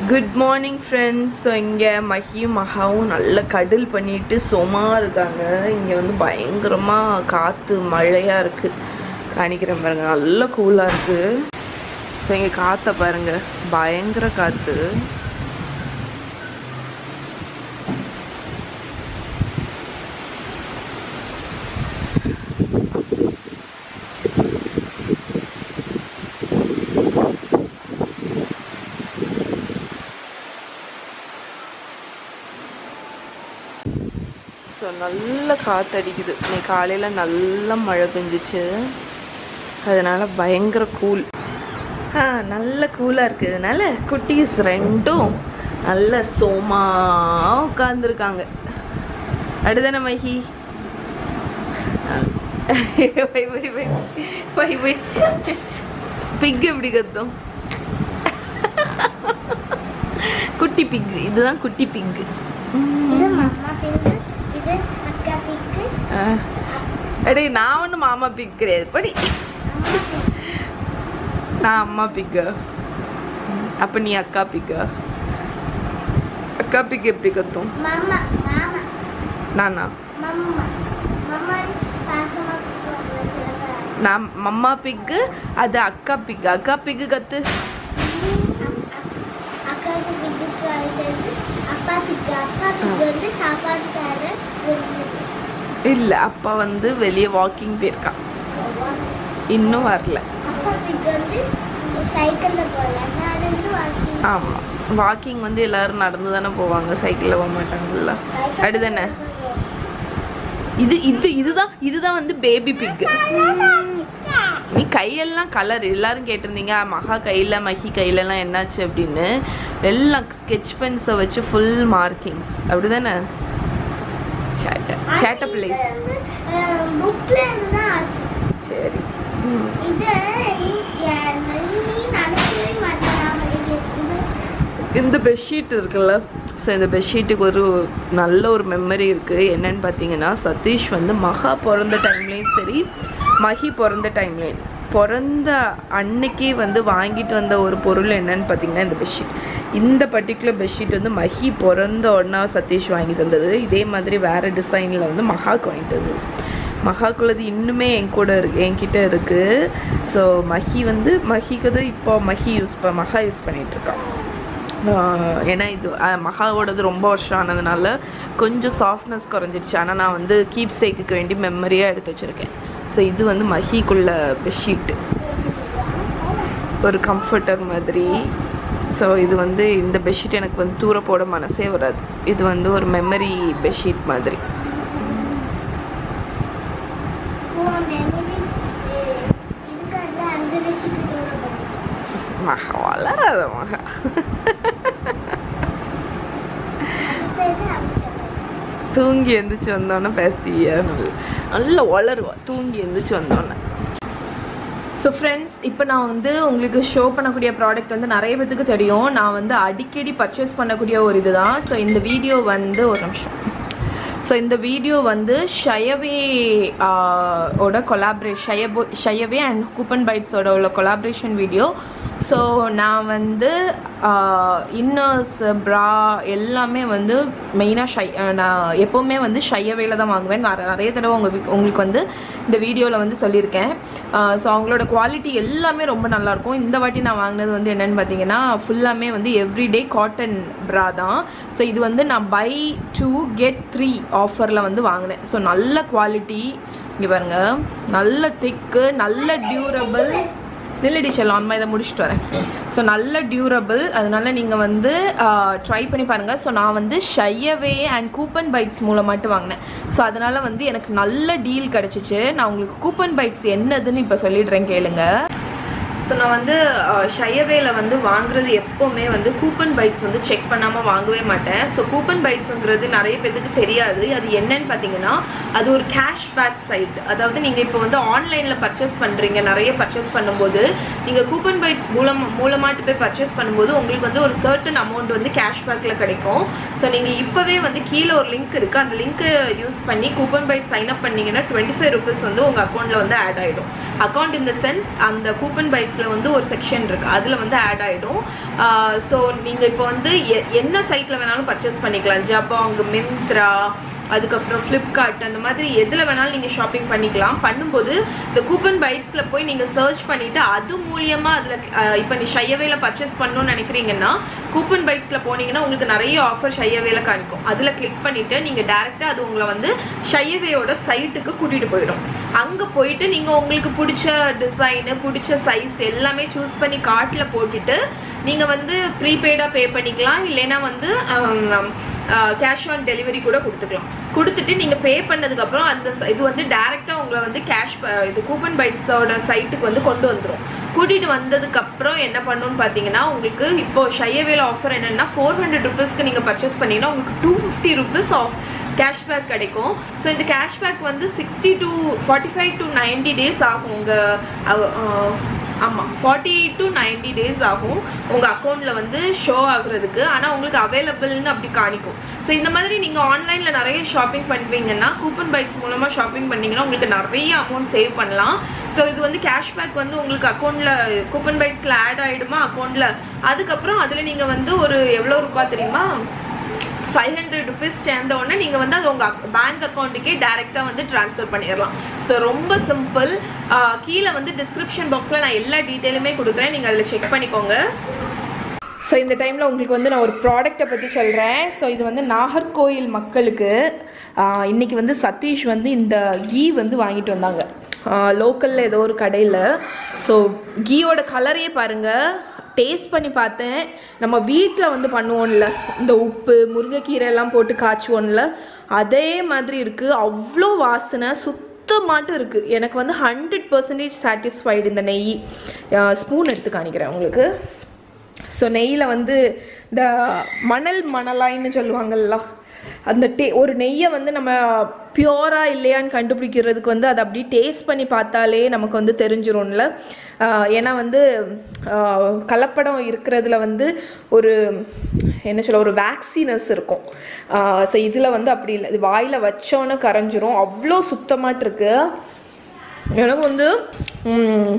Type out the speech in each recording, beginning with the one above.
Good morning friends so இங்கே மஹியும் மகாவும் நல்ல கடல் பண்ணிட்டு சும்மா இருக்காங்க இங்கே வந்து பயங்கரமாக காற்று மழையாக இருக்குது காணிக்கிறேன் பாருங்க நல்ல கூலாக இருக்குது ஸோ இங்கே காற்றை பாருங்க பயங்கர காற்று ஸோ நல்ல காற்று அடிக்குது இன்னைக்கு காலையில் நல்ல மழை பெஞ்சிச்சு அதனால பயங்கர கூல் ஆ நல்ல கூலாக இருக்கிறதுனால குட்டீஸ் ரெண்டும் நல்ல சோமா உட்காந்துருக்காங்க அடுதானே மஹி வை வை வை வை வை பிக் எப்படி கத்தும் குட்டி பிக் இதுதான் குட்டி பிக் இது மாமா பிங்கு இது அக்கா பிங்கு எடே நான் ஒன்றும் மாமா பிக் கிடையாது படி நான் அம்மா பிக்கு அப்போ நீ அக்கா பிக்கு அக்கா பிக் எப்படி கத்தும் மாமா மாமா நானா மம்மா மம்மா பாசமா வச்சிருக்கா நான் மம்மா பிக்கு அது அக்கா பிக்கு அக்கா பிக்கு கத்து அக்காவுக்கு பிங்குக்கு அழுது அப்பா பிக்கு அப்பா பிக்கு வந்து சாப்பாடு தர இல்லை அப்பா வந்து வெளியே வாக்கிங் போயிருக்கான் இன்னும் வரல அப்பா பிக்கு வந்து சைக்கிள்ல போகல நான் வந்து வாக்கிங் ஆமாம் வாக்கிங் வந்து எல்லாரும் நடந்து தானே போவாங்க சைக்கிளில் போக மாட்டாங்கல்ல அடுதானே இது இது இதுதான் இதுதான் வந்து பேபி பிக் நீ கையெல்லாம் கலர் எல்லாரும் கேட்டிருந்தீங்க மகா கையில் மஹி கையிலலாம் என்னாச்சு அப்படின்னு எல்லாம் ஸ்கெட்ச் பென்ஸை வச்சு ஃபுல் மார்க்கிங்ஸ் அப்படிதானே சேட்டை சேட்டை பிளேஸ் புக்ல இருந்து தான் ஆச்சு சரி ம். இது நீ நீ நினைக்கவே மாட்டேன் இந்த பெட்ஷீட் இருக்குல்ல ஸோ இந்த பெட்ஷீட்டுக்கு ஒரு நல்ல ஒரு மெமரி இருக்குது என்னன்னு பார்த்தீங்கன்னா சதீஷ் வந்து மகா பிறந்த டைம்லேயும் சரி மஹி பிறந்த டைம்லேயும் பிறந்த அன்னைக்கே வந்து வாங்கிட்டு வந்த ஒரு பொருள் என்னன்னு பார்த்தீங்கன்னா இந்த பெட்ஷீட் இந்த பர்டிகுலர் பெட்ஷீட் வந்து மஹி பிறந்த உடனே சதீஷ் வாங்கி தந்தது இதே மாதிரி வேறு டிசைனில் வந்து மகாக்கு வாங்கிட்டு வந்தது மகாக்குள்ளது இன்னுமே என் கூட இருக்கு என்கிட்ட இருக்குது ஸோ மஹி வந்து மஹிக்கு இப்போ மஹி யூஸ் ப மகா யூஸ் பண்ணிகிட்டு இருக்கான் ஆஹ் ஏன்னா இது ஆஹ் மகாவோடது ரொம்ப வருஷம் ஆனதுனால கொஞ்சம் சாஃப்ட்னஸ் குறைஞ்சிருச்சு ஆனால் நான் வந்து கீப் சேக்குக்கு வேண்டி மெமரியாக எடுத்து வச்சுருக்கேன் ஸோ இது வந்து மஹிக்குள்ள பெட்ஷீட்டு ஒரு கம்ஃபர்டர் மாதிரி ஸோ இது வந்து இந்த பெட்ஷீட் எனக்கு வந்து தூர போட மனசே வராது இது வந்து ஒரு மெமரி பெட்ஷீட் மாதிரி இருக்கிறதுல அந்த விஷயத்தை தூரம் மகா வளராத மகா தூங்கி எந்திரிச்சு வந்தோன்னே பேசியா நல்ல நல்ல வளருவா தூங்கி எந்திரிச்சு வந்தோன்னே ஸோ ஃப்ரெண்ட்ஸ் இப்போ நான் வந்து உங்களுக்கு ஷோ பண்ணக்கூடிய ப்ராடக்ட் வந்து நிறைய பேத்துக்கு தெரியும் நான் வந்து அடிக்கடி பர்ச்சேஸ் பண்ணக்கூடிய ஒரு இதுதான் ஸோ இந்த வீடியோ வந்து ஒரு நிமிஷம் ஸோ இந்த வீடியோ வந்து ஷயவே ஓட கொலாபரேஷன் ஷயபோ ஷயவே அண்ட் கூப்பன் பைட்ஸோட உள்ள கொலாபரேஷன் வீடியோ ஸோ நான் வந்து இன்னர்ஸ் ப்ரா எல்லாமே வந்து மெயினாக ஷை நான் எப்போவுமே வந்து ஷையவேல தான் வாங்குவேன் நான் நிறைய தடவை உங்கள் உங்களுக்கு வந்து இந்த வீடியோவில் வந்து சொல்லியிருக்கேன் ஸோ அவங்களோட குவாலிட்டி எல்லாமே ரொம்ப நல்லாயிருக்கும் இந்த வாட்டி நான் வாங்கினது வந்து என்னென்னு பார்த்தீங்கன்னா ஃபுல்லாமே வந்து எவ்ரிடே காட்டன் ப்ரா தான் ஸோ இது வந்து நான் பை டூ கெட் த்ரீ ஆஃபரில் வந்து வாங்கினேன் ஸோ நல்ல குவாலிட்டி இங்கே பாருங்க நல்ல திக்கு நல்ல டியூரபிள் நில்லடி செல்லாம் இதை முடிச்சுட்டு வரேன் ஸோ நல்ல டியூரபிள் அதனால நீங்கள் வந்து ட்ரை பண்ணி பாருங்கள் ஸோ நான் வந்து ஷையவே அண்ட் கூப்பன் பைட்ஸ் மூலமாட்டு வாங்கினேன் ஸோ அதனால் வந்து எனக்கு நல்ல டீல் கிடச்சிச்சு நான் உங்களுக்கு கூப்பன் பைட்ஸ் என்னதுன்னு இப்போ சொல்லிடுறேன் கேளுங்க ஸோ நான் வந்து ஷயவேல வந்து வாங்குறது எப்போவுமே வந்து கூப்பன் பைட்ஸ் வந்து செக் பண்ணாமல் வாங்கவே மாட்டேன் ஸோ கூப்பன் பைட்ஸுங்கிறது நிறைய பேருக்கு தெரியாது அது என்னன்னு பார்த்தீங்கன்னா அது ஒரு கேஷ்பேக் சைட் அதாவது நீங்கள் இப்போ வந்து ஆன்லைனில் பர்ச்சேஸ் பண்ணுறீங்க நிறைய பர்ச்சேஸ் பண்ணும்போது நீங்கள் கூப்பன் பைட்ஸ் மூலம் மூலமாட்டு போய் பர்ச்சேஸ் பண்ணும்போது உங்களுக்கு வந்து ஒரு சர்டன் அமௌண்ட் வந்து கேஷ்பேக்கில் கிடைக்கும் ஸோ நீங்கள் இப்போவே வந்து கீழே ஒரு லிங்க் இருக்குது அந்த லிங்க்கை யூஸ் பண்ணி கூப்பன் பைட் சைன் அப் பண்ணீங்கன்னா டுவெண்ட்டி ஃபைவ் ருபீஸ் வந்து உங்கள் அக்கௌண்ட்டில் வந்து ஆட் ஆகிடும் அக்கௌண்ட் இந்த சென்ஸ் அந்த கூப்பன் பைட்ஸ் பைட்ஸில் வந்து ஒரு செக்ஷன் இருக்குது அதில் வந்து ஆட் ஆகிடும் ஸோ நீங்கள் இப்போ வந்து எ- என்ன சைட்டில் வேணாலும் பர்ச்சேஸ் பண்ணிக்கலாம் ஜபாங் மிந்த்ரா அதுக்கப்புறம் ஃப்ளிப்கார்ட் அந்த மாதிரி எதில் வேணாலும் நீங்கள் ஷாப்பிங் பண்ணிக்கலாம் பண்ணும்போது இந்த கூப்பன் பைட்ஸில் போய் நீங்கள் சர்ச் பண்ணிவிட்டு அது மூலியமாக அதில் இப்போ நீ ஷையவேல பர்ச்சேஸ் பண்ணணும்னு நினைக்கிறீங்கன்னா கூப்பன் பைட்ஸில் போனீங்கன்னா உங்களுக்கு நிறைய ஆஃபர் ஷையவேல காணிக்கும் அதில் கிளிக் பண்ணிவிட்டு நீங்கள் டேரெக்டாக அது உங்களை வந்து ஷையவேயோட சைட்டுக்கு கூட்டிகிட்டு போயிடும் அங்கே போயிட்டு நீங்கள் உங்களுக்கு பிடிச்ச டிசைனு பிடிச்ச சைஸ் எல்லாமே சூஸ் பண்ணி கார்ட்டில் போட்டுட்டு நீங்கள் வந்து ப்ரீபெய்டாக பே பண்ணிக்கலாம் இல்லைன்னா வந்து கேஷ் ஆன் டெலிவரி கூட கொடுத்துக்கலாம் கொடுத்துட்டு நீங்கள் பே பண்ணதுக்கப்புறம் அந்த ச- இது வந்து டேரெக்டாக உங்களை வந்து கேஷ் இது கூப்பன் பைட்ஸோட சைட்டுக்கு வந்து கொண்டு வந்துடும் கூட்டிகிட்டு வந்ததுக்கப்புறம் என்ன பண்ணணும்னு பார்த்தீங்கன்னா உங்களுக்கு இப்போ ஷையவேல ஆஃபர் என்னென்னா ஃபோர் ஹண்ட்ரட் ருபீஸ்க்கு நீங்கள் பர்ச்சேஸ் பண்ணீங்கன்னா உங்களுக்கு two fifty rupees off cashback கிடைக்கும் ஸோ இந்த கேஷ்பேக் வந்து sixty to forty five to ninety days ஆகும் உங்கள் ஆமாம் ஃபார்ட்டி டு நைன்டி டேஸ் ஆகும் உங்கள் அக்கௌண்ட்டில் வந்து ஷோ ஆகுறதுக்கு ஆனால் உங்களுக்கு அவைலபிள்னு அப்படி காணிக்கும் ஸோ இந்த மாதிரி நீங்கள் ஆன்லைனில் நிறைய ஷாப்பிங் பண்ணுவீங்கன்னா கூப்பன் பைட்ஸ் மூலமாக ஷாப்பிங் பண்ணீங்கன்னா உங்களுக்கு நிறைய அமௌண்ட் சேவ் பண்ணலாம் ஸோ இது வந்து கேஷ்பேக் வந்து உங்களுக்கு அக்கௌண்ட்டில் கூப்பன் பைட்ஸில் ஆட் ஆகிடுமா அக்கௌண்ட்டில் அதுக்கப்புறம் அதில் நீங்கள் வந்து ஒரு எவ்வளோ ரூபாய் தெரியுமா ஃபைவ் ஹண்ட்ரட் ருபீஸ் சேர்ந்த உடனே நீங்கள் வந்து அது உங்கள் பேங்க் அக்கௌண்ட்டுக்கே டேரெக்டாக வந்து ட்ரான்ஸ்ஃபர் பண்ணிடலாம் ஸோ ரொம்ப சிம்பிள் கீழே வந்து டிஸ்கிரிப்ஷன் பாக்ஸில் நான் எல்லா டீட்டெயிலுமே கொடுக்குறேன் நீங்கள் அதில் செக் பண்ணிக்கோங்க ஸோ இந்த டைமில் உங்களுக்கு வந்து நான் ஒரு ப்ராடக்ட்டை பற்றி சொல்கிறேன் ஸோ இது வந்து நாகர்கோயில் மக்களுக்கு ஆஹ், இன்னைக்கு வந்து சதீஷ் வந்து இந்த கீ வந்து வாங்கிட்டு வந்தாங்க லோக்கலில் ஏதோ ஒரு கடையில் ஸோ கீயோட கலரையே பாருங்கள் டேஸ்ட் பண்ணி பார்த்தேன் நம்ம வீட்டில் வந்து பண்ணுவோம்ல இந்த உப்பு முருங்கைக்கீரை எல்லாம் போட்டு காய்ச்சுவோம்ல அதே மாதிரி இருக்குது அவ்வளோ வாசனை சுத்தமாட்டம் இருக்குது எனக்கு வந்து ஹண்ட்ரட் பர்சன்டேஜ் சாட்டிஸ்ஃபைடு இந்த நெய் ஸ்பூன் எடுத்து காணிக்கிறேன் உங்களுக்கு ஸோ நெய்யில் வந்து இந்த மணல் மணலாயின்னு சொல்லுவாங்கல்ல அந்த டே ஒரு நெய்யை வந்து நம்ம பியூரா இல்லையான்னு கண்டுபிடிக்கிறதுக்கு வந்து அதை அப்படி டேஸ்ட் பண்ணி பார்த்தாலே நமக்கு வந்து தெரிஞ்சிரும்ல ஆஹ் ஏன்னா வந்து ஆஹ் கலப்படம் இருக்கிறதுல வந்து ஒரு என்ன சொல்ல ஒரு வேக்சினஸ் இருக்கும் ஸோ இதில் வந்து அப்படி இல்லை இது வாயில் வச்சோன்னே கரைஞ்சிரும் அவ்வளோ சுத்தமாட்டு இருக்கு எனக்கு வந்து ம்,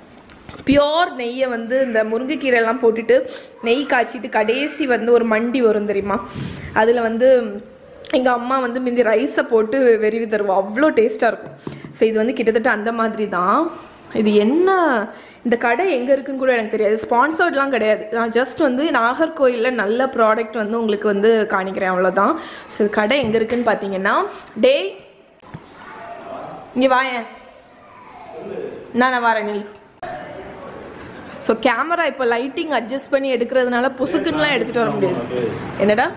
பியோர் நெய்யை வந்து இந்த முருங்கைக்கீரை எல்லாம் போட்டுட்டு நெய் காய்ச்சிட்டு கடைசி வந்து ஒரு மண்டி வரும் தெரியுமா அதில் வந்து எங்கள் அம்மா வந்து மிந்தி ரைஸை போட்டு வெறிவி தருவோம் அவ்வளோ டேஸ்ட்டாக இருக்கும் ஸோ இது வந்து கிட்டத்தட்ட அந்த மாதிரி தான் இது என்ன இந்த கடை எங்கே இருக்குன்னு கூட எனக்கு தெரியாது ஸ்பான்சர்ட்லாம் கிடையாது நான் ஜஸ்ட் வந்து நாகர்கோயிலில் நல்ல ப்ராடக்ட் வந்து உங்களுக்கு வந்து காணிக்கிறேன் அவ்வளோதான் ஸோ இது கடை எங்கே இருக்குன்னு பார்த்தீங்கன்னா டே இங்கே வாயேன் நான் நான் வரேன் நில் ஸோ கேமரா இப்போ லைட்டிங் அட்ஜஸ்ட் பண்ணி எடுக்கிறதுனால புசுக்குன்னுலாம் எடுத்துகிட்டு வர முடியாது என்னடா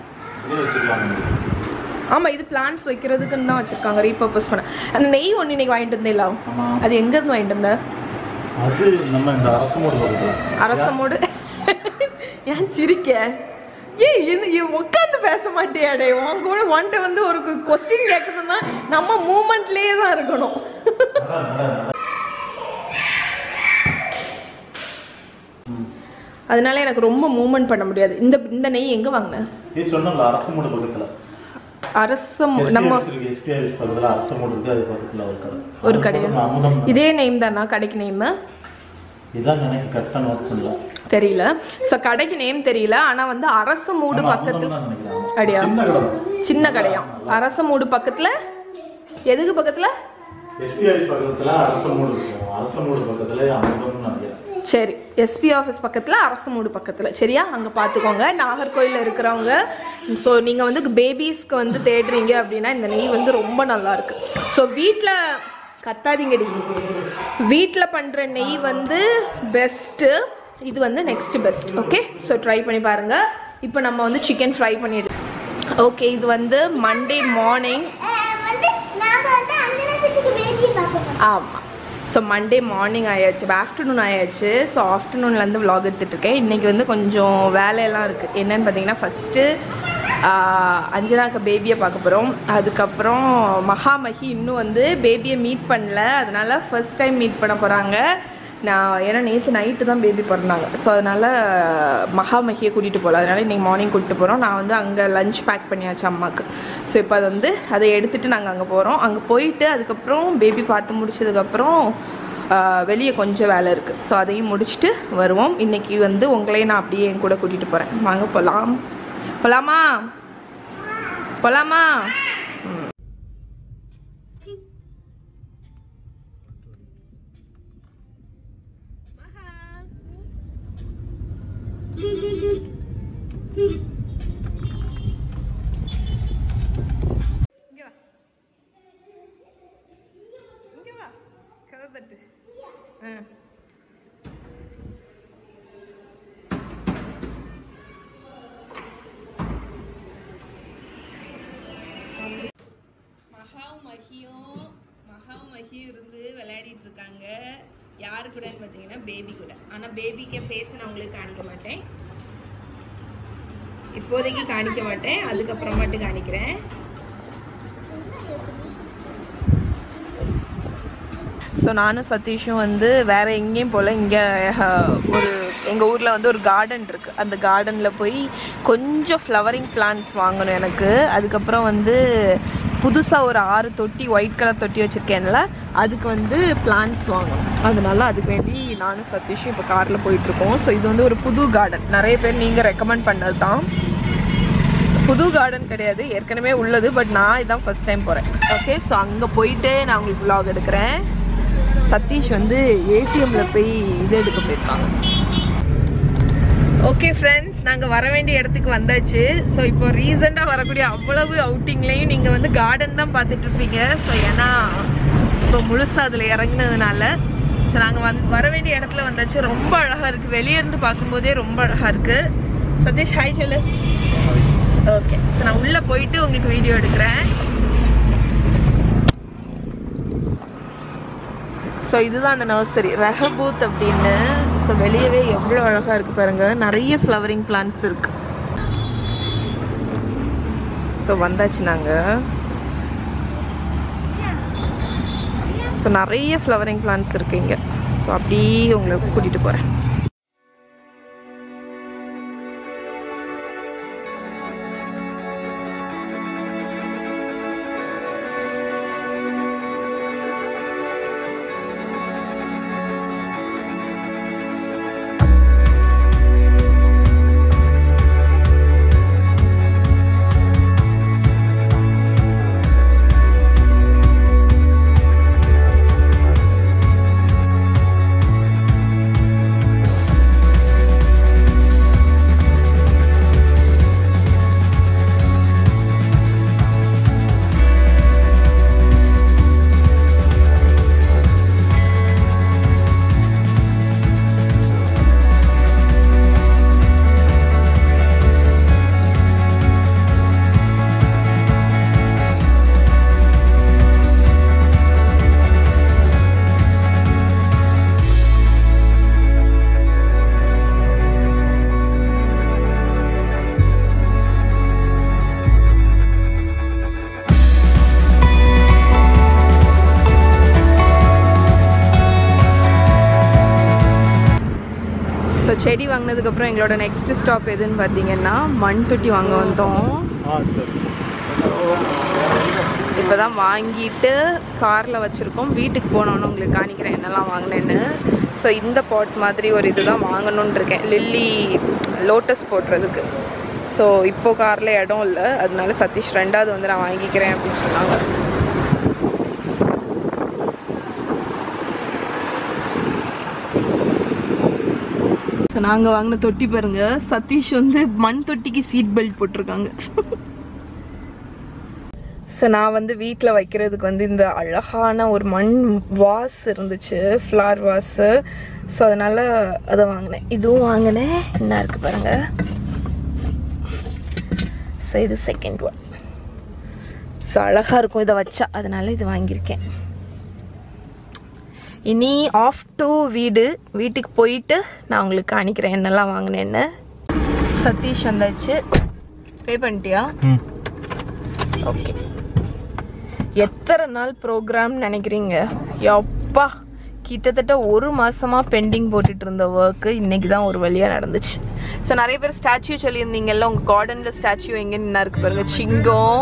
ஆமாம் இது பிளான்ஸ் வைக்கிறதுக்குன்னு தான் வச்சுருக்காங்க ரீபர்பஸ் பண்ண அந்த நெய் ஒன்று இன்னைக்கு வாங்கிட்டு வந்தேன் ஆமா. அது எங்கேருந்து வாங்கிட்டு வந்த அது நம்ம இந்த அரசமோடு பக்கத்துல அரசமோடு ஏன் சிரிக்க ஏய் என்ன உட்காந்து பேச மாட்டியாடே உன் கூட உன்கிட்ட வந்து ஒரு கொஸ்டின் கேட்கணும்னா நம்ம மூமெண்ட்லேயே தான் இருக்கணும் அதனால எனக்கு ரொம்ப மூவ்மெண்ட் பண்ண முடியாது இந்த இந்த நெய் எங்கே வாங்கினேன் இது சொன்னோம்ல அரசமோடு பக்கத்துல அரசம் நம்ம SPRS இருக்கு எஸ்பிஆர்எஸ் பக்கத்துல அரசமோடு இருக்கு அது பக்கத்துல ஒரு கடை ஒரு கடையா? அதுக்கப்புறம் அமுதம் இதே நேம் தானா கடைக்கு நேம் இதான் எனக்கு கரெக்டாக நோட் பண்ணல தெரியல ஸோ கடைக்கு நேம் தெரியல ஆனால் வந்து அரச மூடு ஆமா, பக்கத்தில் அமுதம் தான் நினைக்கிறேன் அப்படியா? சின்ன கடை தான். சின்ன கடையாம் அரச மூடு பக்கத்தில் எதுக்கு பக்கத்தில் எஸ்பிஆர்எஸ் பக்கத்துல அரசமோடு இருக்கும் அரசமோடு பக்கத்துல அமுதம்னு நினைக்கிறேன் சரி எஸ்பி ஆஃபீஸ் பக்கத்தில் அரசமூடு பக்கத்தில் சரியா அங்கே பார்த்துக்கோங்க நாகர்கோயிலில் இருக்கிறவங்க ஸோ நீங்கள் வந்து பேபிஸ்க்கு வந்து தேடுறீங்க அப்படின்னா இந்த நெய் வந்து ரொம்ப நல்லா இருக்கு ஸோ வீட்டில் கத்தாதீங்கடி வீட்டில் பண்ணுற நெய் வந்து பெஸ்ட்டு இது வந்து next best okay so try பண்ணி பாருங்கள் இப்போ நம்ம வந்து சிக்கன் ஃப்ரை பண்ணிடுறோம் ஓகே இது வந்து மண்டே மார்னிங் அஹ் வந்து நாங்க வந்து அந்த நேரத்துக்கு பேபியை பார்க்க போறோம் ஆமாம் ஸோ மண்டே மார்னிங் ஆயாச்சு ஆஃப்டர்நூன் ஆயாச்சு ஸோ ஆஃப்டர்நூன்லேருந்து vlog எடுத்துட்டு இருக்கேன் இன்றைக்கி வந்து கொஞ்சம் வேலையெல்லாம் இருக்குது என்னன்னு பார்த்தீங்கன்னா ஃபஸ்ட்டு அஞ்சனாக்க பேபியை பார்க்க போகிறோம் அதுக்கப்புறம் மகாமகி இன்னும் வந்து பேபியை மீட் பண்ணல அதனால ஃபர்ஸ்ட் டைம் மீட் பண்ண போகிறாங்க நான் ஏன்னா நேற்று நைட்டு தான் பேபி பிறந்தாங்க ஸோ அதனால் மகாமகியை கூட்டிகிட்டு போகல அதனால் இன்றைக்கி மார்னிங் கூட்டிட்டு போகிறோம் நான் வந்து அங்கே லஞ்ச் பேக் பண்ணியாச்சு அம்மாவுக்கு ஸோ இப்போ அது வந்து அதை எடுத்துகிட்டு நாங்கள் அங்கே போகிறோம் அங்கே போயிட்டு அதுக்கப்புறம் பேபி பார்த்து முடிச்சதுக்கப்புறம் வெளியே கொஞ்சம் வேலை இருக்குது ஸோ அதையும் முடிச்சுட்டு வருவோம் இன்றைக்கி வந்து உங்களையும் நான் அப்படியே என் கூட கூட்டிகிட்டு போகிறேன் வாங்க போகலாம் போகலாமா போகலாமா ம் இங்க வா இங்க வா கதை தட்டு ஆ மகாவும் மகியும் மகாவும் மகியும் இருந்து விளையாடிட்டு இருக்காங்க யாரு கூடன்னு பார்த்தீங்கன்னா பேபி கூட ஆனால் பேபிக்கு ஃபேஸ் நான் உங்களுக்கு காணிக்க மாட்டேன் இப்போதைக்கு காணிக்க மாட்டேன் அதுக்கப்புறமாட்டு காணிக்கிறேன் ஸோ நானும் சதீஷும் வந்து வேற எங்கேயும் போல் இங்கே ஒரு எங்கள் ஊரில் வந்து ஒரு கார்டன் இருக்குது அந்த கார்டனில் போய் கொஞ்சம் ஃப்ளவரிங் பிளான்ட்ஸ் வாங்கணும் எனக்கு அதுக்கப்புறம் வந்து புதுசாக ஒரு ஆறு தொட்டி ஒயிட் கலர் தொட்டி வச்சுருக்கேன்ல அதுக்கு வந்து பிளான்ட்ஸ் வாங்கணும் அதனால அதுக்கு வேண்டி நானும் சதீஷும் இப்போ காரில் போயிட்டுருக்கோம் ஸோ இது வந்து ஒரு புது கார்டன் நிறைய பேர் நீங்கள் ரெக்கமெண்ட் பண்ணது தான் புது கார்டன் கிடையாது ஏற்கனவே உள்ளது பட் நான் இதான் ஃபர்ஸ்ட் டைம் போகிறேன் ஓகே ஸோ அங்கே போயிட்டு நான் உங்களுக்கு vlog எடுக்கிறேன் சதீஷ் வந்து ஏடிஎம்ல போய் இது எடுக்க போயிருக்காங்க ஓகே ஃப்ரெண்ட்ஸ் நாங்கள் வர வேண்டிய இடத்துக்கு வந்தாச்சு ஸோ இப்போ ரீசெண்டாக வரக்கூடிய அவ்வளவு அவுட்டிங்லேயும் நீங்கள் வந்து கார்டன் தான் பார்த்துட்டு இருப்பீங்க ஸோ ஏன்னா இப்போ முழுசாக அதில் இறங்குனதுனால ஸோ நாங்கள் வந் வர வேண்டிய இடத்துல வந்தாச்சு ரொம்ப அழகாக இருக்குது வெளியே இருந்து பார்க்கும்போதே ரொம்ப அழகாக இருக்குது சதீஷ் ஹாய் சொல்லு ஓகே ஸோ நான் உள்ளே போயிட்டு உங்களுக்கு வீடியோ எடுக்கிறேன் ஸோ இதுதான் அந்த நர்சரி ரெஹபூத் அப்படின்னு ஸோ வெளியவே எவ்வளோ அழகாக இருக்குது பாருங்க நிறைய ஃப்ளவரிங் பிளான்ட்ஸ் இருக்கு ஸோ வந்தாச்சு நாங்கள் ஸோ நிறைய ஃப்ளவரிங் பிளான்ட்ஸ் இருக்கு இங்கே ஸோ அப்படியே உங்களை கூட்டிகிட்டு போகிறேன் ஸோ செடி வாங்கினதுக்கப்புறம் எங்களோட நெக்ஸ்ட் ஸ்டாப் எதுன்னு பார்த்தீங்கன்னா மண் தொட்டி வாங்க வந்தோம் ஆ சரி இப்போ தான் வாங்கிட்டு காரில் வச்சுருக்கோம் வீட்டுக்கு போனோன்னு உங்களுக்கு காணிக்கிறேன் என்னெல்லாம் வாங்கினேன்னு ஸோ இந்த பாட் மாதிரி ஒரு இது தான் வாங்கணும்னு இருக்கேன் லில்லி லோட்டஸ் போடுறதுக்கு ஸோ இப்போ காரில் இடம் இல்லை அதனால சதீஷ் ரெண்டாவது வந்து நான் வாங்கிக்கிறேன் அப்படின்னு சொன்னாங்க ஸோ நாங்கள் வாங்கின தொட்டி பாருங்க சதீஷ் வந்து மண் தொட்டிக்கு சீட் பெல்ட் போட்டிருக்காங்க ஸோ நான் வந்து வீட்டில் வைக்கிறதுக்கு வந்து இந்த அழகான ஒரு மண் வாஸ் இருந்துச்சு ஃப்ளார் வாஸு ஸோ அதனால் அதை வாங்கினேன் இதுவும் வாங்கினேன் என்ன இருக்குது பாருங்க ஸோ இது செகண்ட் ஒன் ஸோ அழகாக இருக்கும் இதை வச்சா அதனால இது வாங்கியிருக்கேன் இனி ஆஃப் டு வீடு வீட்டுக்கு போயிட்டு நான் உங்களுக்கு காணிக்கிறேன் என்னெல்லாம் வாங்கினேன்னு சதீஷ் வந்தாச்சு பே பண்ணிட்டியா ம் ஓகே எத்தனை நாள் ப்ரோக்ராம் நினைக்கிறீங்க எப்பா கிட்டத்தட்ட ஒரு மாசமா பெண்டிங் போட்டுட்டு இருந்த ஒர்க்கு இன்னைக்கு தான் ஒரு வழியாக நடந்துச்சு ஸோ நிறைய பேர் ஸ்டாச்சு சொல்லியிருந்தீங்கல்ல உங்கள் கார்டனில் ஸ்டாச்சு எங்கே நின்னா இருக்கு பாருங்க சிங்கம்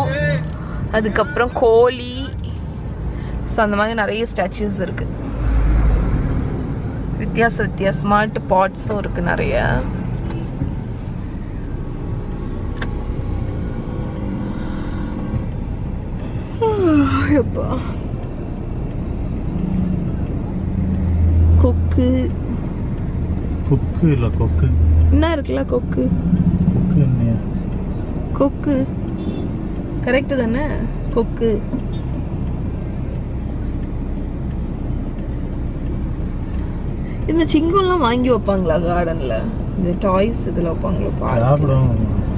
அதுக்கப்புறம் கோழி ஸோ அந்த மாதிரி நிறைய ஸ்டாச்சுஸ் இருக்கு வித்தியாச வித்தியாசமாட்டு பாட்ஸும் இருக்கு நிறைய எப்பா கொக்கு கொக்கு இல்ல கொக்கு என்ன இருக்குல்ல கொக்கு கொக்கு என்ன கொக்கு கரெக்டு தானே கொக்கு இந்த சிங்கம்லாம் வாங்கி வைப்பாங்களா கார்டன்ல இந்த டாய்ஸ் இதுல வைப்பாங்களா பாரு சாப்பிடும்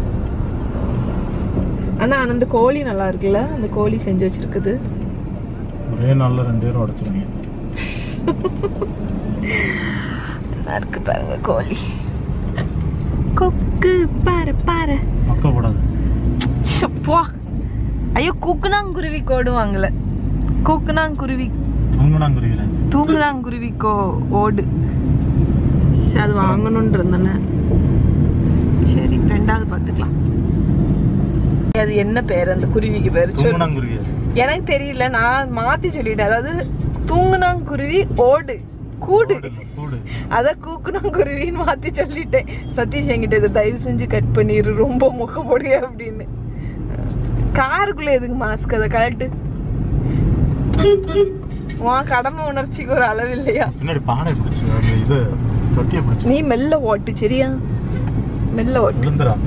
ஆனா அந்த கோழி நல்லா இருக்குல்ல அந்த கோழி செஞ்சு வச்சிருக்குது ஒரே நாள்ல ரெண்டு பேரும் உடச்சிருவீங்க நல்லா இருக்கு பாருங்க கோழி கொக்கு பாரு பாரு மக்க கூடாது சப்பா ஐயோ குக்குனாங்குருவி கோடு வாங்கல குக்குனாங்குருவி தூங்கினாங்குருவில தூங்குனாங்குருவி கோ ஓடு சரி அது வாங்கணும்னு இருந்தேனே சரி ரெண்டாவது பார்த்துக்கலாம் அது என்ன பேர் அந்த குருவிக்கு பேர் சொல்லு தூங்கினாங்குருவி அது. எனக்கு தெரியல நான் மாத்தி சொல்லிட்டேன் அதாவது தூங்குனாங்குருவி ஓடு கூடு கூடு இல்ல, கூடு அத கூக்குனாங்குருவின்னு மாத்தி சொல்லிட்டேன் சதீஷ் என்கிட்ட இதை தயவு செஞ்சு கட் பண்ணிரு ரொம்ப முகப்பொடிய அப்படின்னு காருக்குள்ள எதுக்கு மாஸ்க் அதை கழட்டு உன் கடமை உணர்ச்சிக்கு ஒரு அளவு இல்லையா பின்னாடி பானை பிடிச்சு அந்த இது தொட்டியை பிடிச்சு நீ மெல்ல ஓட்டு சரியா மெல்ல ஓட்டு விழுந்துறாங்க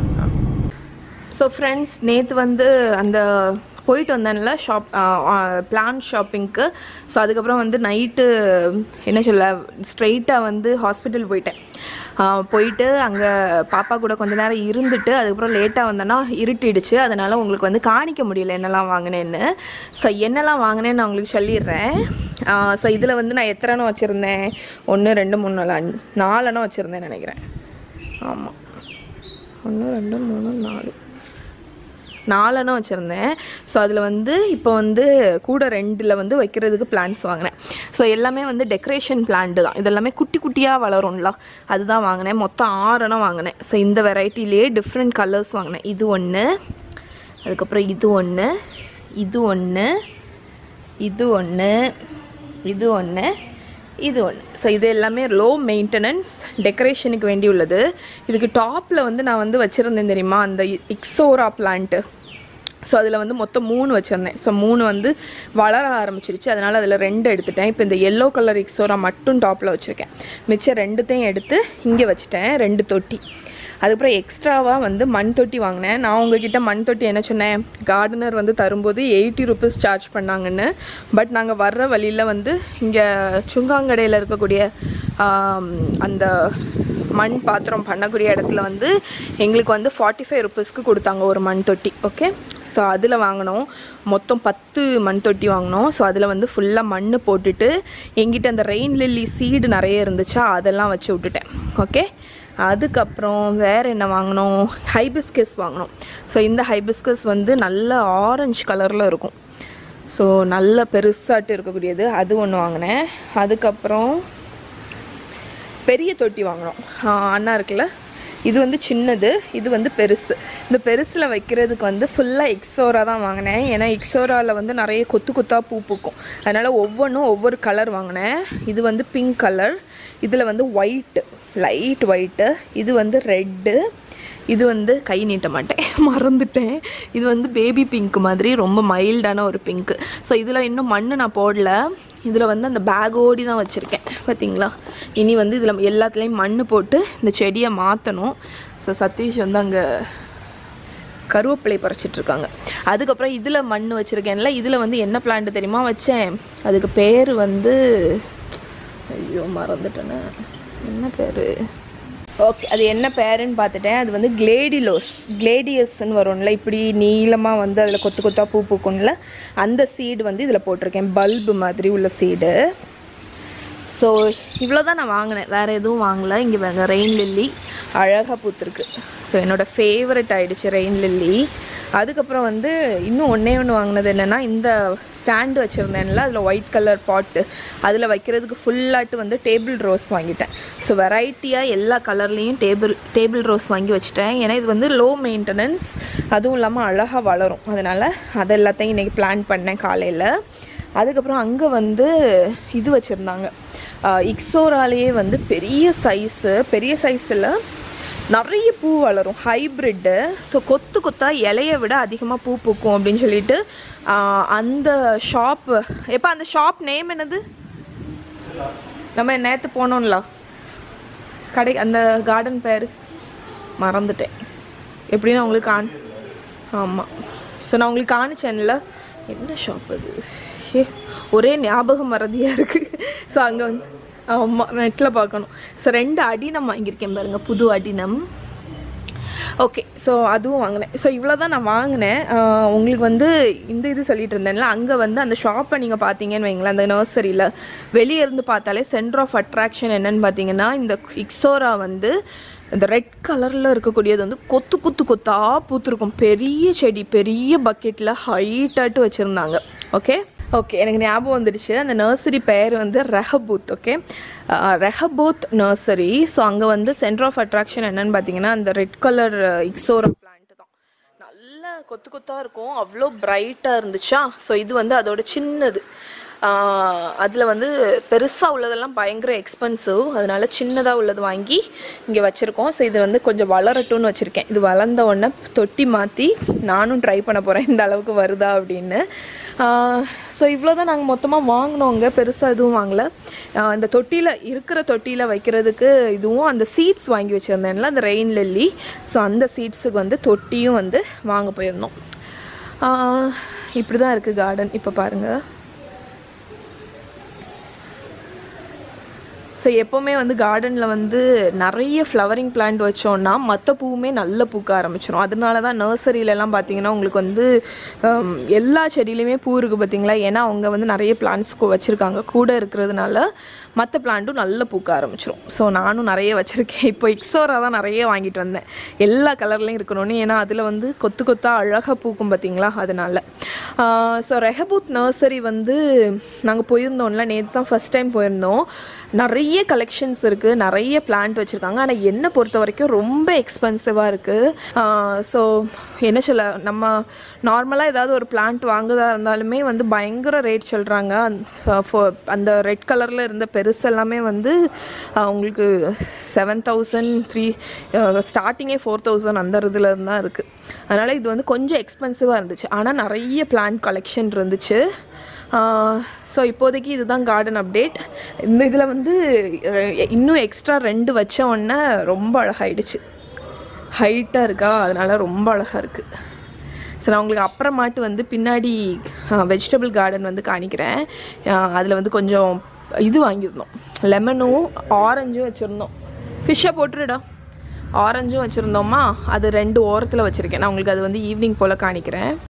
ஸோ ஃப்ரெண்ட்ஸ் நேற்று வந்து அந்த போயிட்டு வந்தேன்ல ஷாப் பிளான் ஷாப்பிங்க்கு ஸோ அதுக்கப்புறம் வந்து நைட்டு என்ன சொல்ல ஸ்ட்ரெயிட்டாக வந்து ஹாஸ்பிட்டல் போயிட்டேன் ஆ, போயிட்டு அங்கே பாப்பா கூட கொஞ்ச நேரம் இருந்துட்டு அதுக்கப்புறம் லேட்டாக வந்தேன்னா இருட்டிடுச்சு அதனால் உங்களுக்கு வந்து காணிக்க முடியல என்னெல்லாம் வாங்கினேன்னு ஸோ என்னெல்லாம் வாங்கினேன்னு நான் உங்களுக்கு சொல்லிடுறேன் ஸோ இதில் வந்து நான் எத்தனை வச்சுருந்தேன் ஒன்று ரெண்டு மூணு நாலு அஞ்சு நாலெண்ணம் வச்சுருந்தேன் நினைக்கிறேன் ஆமாம் ஒன்று ரெண்டு மூணு நாலு நாலெண்ணம் வச்சுருந்தேன் ஸோ அதில் வந்து இப்போ வந்து கூட ரெண்டில் வந்து வைக்கிறதுக்கு பிளான்ஸ் வாங்கினேன் ஸோ எல்லாமே வந்து டெக்கரேஷன் பிளான்ட்டு தான் இதெல்லாமே குட்டி குட்டியாக வளரும்ல அதுதான் வாங்கினேன் மொத்தம் ஆறெண்ணம் வாங்கினேன் ஸோ இந்த வெரைட்டிலேயே டிஃப்ரெண்ட் கலர்ஸ் வாங்கினேன் இது ஒன்று அதுக்கப்புறம் இது ஒன்று இது ஒன்று இது ஒன்று இது ஒன்று இது ஒன்று ஸோ இது எல்லாமே லோ மெயின்டெனன்ஸ் டெக்கரேஷனுக்கு வேண்டி உள்ளது இதுக்கு டாப்பில் வந்து நான் வந்து வச்சுருந்தேன் தெரியுமா அந்த இக்ஸோரா பிளான்ட்டு ஸோ அதில் வந்து மொத்தம் மூணு வச்சுருந்தேன் ஸோ மூணு வந்து வளர ஆரம்பிச்சிருச்சு அதனால் அதில் ரெண்டு எடுத்துட்டேன் இப்போ இந்த எல்லோ கலர் இக்ஸோரா மட்டும் டாப்பில் வச்சுருக்கேன் மிச்சம் ரெண்டுத்தையும் எடுத்து இங்கே வச்சுட்டேன் ரெண்டு தொட்டி அதுக்கப்புறம் எக்ஸ்ட்ராவாக வந்து மண் தொட்டி வாங்கினேன் நான் உங்ககிட்ட மண் தொட்டி என்ன சொன்னேன் கார்டனர் வந்து தரும்போது எயிட்டி ருபீஸ் சார்ஜ் பண்ணாங்கன்னு பட் நாங்கள் வர்ற வழியில் வந்து இங்கே சுங்காங்கடையில் இருக்கக்கூடிய ஆம், அந்த மண் பாத்திரம் பண்ணக்கூடிய இடத்துல வந்து எங்களுக்கு வந்து ஃபார்ட்டி ஃபைவ் ருபீஸ்க்கு கொடுத்தாங்க ஒரு மண் தொட்டி ஓகே ஸோ அதில் வாங்கினோம் மொத்தம் பத்து மண் தொட்டி வாங்கினோம் ஸோ அதில் வந்து ஃபுல்லாக மண் போட்டுட்டு எங்கிட்ட அந்த ரெயின் லில்லி சீடு நிறைய இருந்துச்சா அதெல்லாம் வச்சு விட்டுட்டேன் ஓகே அதுக்கப்புறம் வேறு என்ன வாங்கினோம் ஹைபிஸ்கஸ் வாங்கினோம் ஸோ இந்த ஹைபிஸ்கஸ் வந்து நல்ல ஆரஞ்சு கலரில் இருக்கும் ஸோ நல்ல பெருசாட்டு இருக்கக்கூடியது அது ஒன்று வாங்கினேன் அதுக்கப்புறம் பெரிய தொட்டி வாங்கினோம் ஆஹ் அண்ணா இருக்குல்ல இது வந்து சின்னது இது வந்து பெருசு இந்த பெருசில் வைக்கிறதுக்கு வந்து ஃபுல்லாக எக்ஸோரா தான் வாங்கினேன் ஏன்னா எக்ஸோராவில் வந்து நிறைய கொத்து கொத்தாக பூ பூக்கும் அதனால் ஒவ்வொன்றும் ஒவ்வொரு கலர் வாங்கினேன் இது வந்து பிங்க் கலர் இதில் வந்து ஒயிட்டு லைட் ஒயிட்டு இது வந்து ரெட்டு இது வந்து கை நீட்ட மாட்டேன் மறந்துட்டேன் இது வந்து பேபி பிங்க் மாதிரி ரொம்ப மைல்டான ஒரு பிங்க்கு ஸோ இதில் இன்னும் மண் நான் போடல இதில் வந்து அந்த பேக் ஓடி தான் வச்சுருக்கேன் பார்த்தீங்களா இனி வந்து இதில் எல்லாத்துலேயும் மண் போட்டு இந்த செடியை மாற்றணும் ஸோ சதீஷ் வந்து அங்கே கருவேப்பிலை பறிச்சிட்டு இருக்காங்க அதுக்கப்புறம் இதில் மண் வச்சுருக்கேன்ல இதில் வந்து என்ன பிளான்ட் தெரியுமா வச்சேன் அதுக்கு பேர் வந்து ஐயோ மறந்துட்டேனே என்ன பேர் ஓகே அது என்ன பேருன்னு பார்த்துட்டேன் அது வந்து கிளேடிலோஸ் கிளேடியஸ்ன்னு வரும்ல இப்படி நீளமாக வந்து அதில் கொத்து கொத்தாக பூ பூக்கும்ல அந்த சீடு வந்து இதில் போட்டிருக்கேன் பல்பு மாதிரி உள்ள சீடு ஸோ இவ்வளோ தான் நான் வாங்கினேன் வேறு எதுவும் வாங்கல இங்கே வேங்க ரெயின் லில்லி அழகாக பூத்துருக்கு ஸோ என்னோடய ஃபேவரட் ஆயிடுச்சு ரெயின் லில்லி அதுக்கப்புறம் வந்து இன்னும் ஒன்றே ஒன்று வாங்கினது என்னென்னா இந்த ஸ்டாண்டு வச்சுருந்தேன்ல அதில் ஒயிட் கலர் பாட்டு அதில் வைக்கிறதுக்கு ஃபுல்லாட்டு வந்து டேபிள் ரோஸ் வாங்கிட்டேன் ஸோ வெரைட்டியாக எல்லா கலர்லேயும் டேபிள் டேபிள் ரோஸ் வாங்கி வச்சுட்டேன் ஏன்னா இது வந்து லோ மெயின்டெனன்ஸ் அதுவும் இல்லாமல் அழகாக வளரும் அதனால் அது எல்லாத்தையும் இன்றைக்கி பிளான் பண்ணேன் காலையில் அதுக்கப்புறம் அங்கே வந்து இது வச்சுருந்தாங்க இக்ஸோராலேயே வந்து பெரிய சைஸு பெரிய சைஸில் நிறைய பூ வளரும் ஹைப்ரிட்டு ஸோ கொத்து கொத்தா இலைய விட அதிகமாக பூ பூக்கும் அப்படின்னு சொல்லிட்டு ஆஹ், அந்த ஷாப் எப்போ அந்த ஷாப் நேம் என்னது நம்ம நேற்று போனோம்ல கடை அந்த கார்டன் பேர் மறந்துட்டேன் எப்படின்னு உங்களுக்கு காண் ஆமாம் ஸோ நான் உங்களுக்கு காணிச்சேன்ல என்ன ஷாப் அது ஏ ஒரே ஞாபகம் மறதியாக இருக்குது ஸோ அங்கே வந்து ஆமாம் நெட்டில் பார்க்கணும் ஸோ ரெண்டு அடினம் வாங்கியிருக்கேன் பாருங்க புது அடினம் ஓகே ஸோ அதுவும் வாங்கினேன் ஸோ இவ்வளோ தான் நான் வாங்கினேன் ஆஹ் உங்களுக்கு வந்து இந்த இது சொல்லிட்டு இருந்தேன்ல அங்கே வந்து அந்த ஷாப்பை நீங்கள் பார்த்தீங்கன்னு வைங்களேன் அந்த நர்சரியில் வெளியே இருந்து பார்த்தாலே சென்டர் ஆஃப் அட்ராக்ஷன் என்னன்னு பார்த்தீங்கன்னா இந்த இக்ஸோரா வந்து இந்த ரெட் கலரில் இருக்கக்கூடியது வந்து கொத்து கொத்து கொத்தா பூத்துருக்கும் பெரிய செடி பெரிய பக்கெட்டில் ஹைட்டாட்டு வச்சுருந்தாங்க ஓகே ஓகே எனக்கு ஞாபகம் வந்துடுச்சு அந்த நர்சரி பெயர் வந்து Rehoboth okay Rehoboth nursery so அங்கே வந்து சென்டர் ஆஃப் அட்ராக்ஷன் என்னன்னு பார்த்தீங்கன்னா அந்த ரெட் கலர் இக்ஸோரா பிளான்ட் தான் நல்ல கொத்து கொத்தா இருக்கும் அவ்வளோ பிரைட்டாக இருந்துச்சா ஸோ இது வந்து அதோட சின்னது அதில் வந்து பெருசாக உள்ளதெல்லாம் பயங்கர எக்ஸ்பென்சிவ் அதனால சின்னதாக உள்ளது வாங்கி இங்கே வச்சுருக்கோம் ஸோ இது வந்து கொஞ்சம் வளரட்டும்னு வச்சுருக்கேன் இது வளர்ந்த உடனே தொட்டி மாற்றி நானும் ட்ரை பண்ண போகிறேன் இந்த அளவுக்கு வருதா அப்படின்னு ஸோ இவ்வளோ தான் நாங்கள் மொத்தமாக வாங்கினோங்க பெருசாக எதுவும் வாங்கல ஆஹ் இந்த தொட்டியில் இருக்கிற தொட்டியில் வைக்கிறதுக்கு இதுவும் அந்த சீட்ஸ் வாங்கி வச்சுருந்தேன்ல அந்த ரெயின் லெல்லி ஸோ அந்த சீட்ஸுக்கு வந்து தொட்டியும் வந்து வாங்க போயிருந்தோம் இப்படி தான் இருக்குது கார்டன் இப்போ பாருங்கள் ஸோ எப்போவுமே வந்து கார்டனில் வந்து நிறைய ஃப்ளவரிங் பிளான்ட் வச்சோன்னா மற்ற பூவுமே நல்ல பூக்க ஆரம்பிச்சிடும் அதனால தான் நர்சரியிலலாம் பார்த்தீங்கன்னா உங்களுக்கு வந்து ஹம், எல்லா செடியிலையுமே பூ இருக்குது பார்த்தீங்களா ஏன்னா அவங்க வந்து நிறைய பிளான்ட்ஸ் வச்சுருக்காங்க கூட இருக்கிறதுனால மற்ற பிளான்ட்டும் நல்ல பூக்க ஆரம்பிச்சிடும் ஸோ நானும் நிறைய வச்சுருக்கேன் இப்போ இக்ஸோரா தான் நிறைய வாங்கிட்டு வந்தேன் எல்லா கலர்லையும் இருக்கணும்னு ஏன்னா அதில் வந்து கொத்து கொத்தா அழகாக பூக்கும் பார்த்தீங்களா அதனால ஸோ ரெஹபூத் நர்சரி வந்து நாங்கள் போயிருந்தோம்ல நேற்று தான் ஃபஸ்ட் டைம் போயிருந்தோம் நிறைய கலெக்ஷன்ஸ் இருக்குது நிறைய பிளான்ட் வச்சுருக்காங்க ஆனால் என்னை பொறுத்த வரைக்கும் ரொம்ப எக்ஸ்பென்சிவாக இருக்குது ஸோ என்ன சொல்ல நம்ம நார்மலாக ஏதாவது ஒரு பிளான்ட் வாங்குறதா இருந்தாலுமே வந்து பயங்கர ரேட் சொல்கிறாங்க அந்த ரெட் கலரில் இருந்த பெருசு எல்லாமே வந்து ஆஹ், உங்களுக்கு செவன் தௌசண்ட் த்ரீ ஸ்டார்டிங்கே ஃபோர் தௌசண்ட் அந்த இதில் தான் இருக்குது அதனால் இது வந்து கொஞ்சம் எக்ஸ்பென்சிவாக இருந்துச்சு ஆனால் நிறைய பிளான்ட் கலெக்ஷன் இருந்துச்சு ஸோ இப்போதைக்கு இதுதான் கார்டன் அப்டேட் இந்த இதில் வந்து அஹ், இன்னும் எக்ஸ்ட்ரா ரெண்டு வச்ச உடனே ரொம்ப அழகாயிடுச்சு ஹைட்டாக இருக்கா அதனால ரொம்ப அழகாக இருக்குது ஸோ நான் உங்களுக்கு அப்புறமாட்டு வந்து பின்னாடி வெஜிடபிள் கார்டன் வந்து காணிக்கிறேன் அதில் வந்து கொஞ்சம் இது வாங்கியிருந்தோம் லெமனும் ஆரஞ்சும் வச்சுருந்தோம் ஃபிஷ்ஷை போட்டுருடா ஆரஞ்சும் வச்சுருந்தோமா அது ரெண்டு ஓரத்தில் வச்சுருக்கேன் நான் உங்களுக்கு அது வந்து ஈவினிங் போல் காணிக்கிறேன்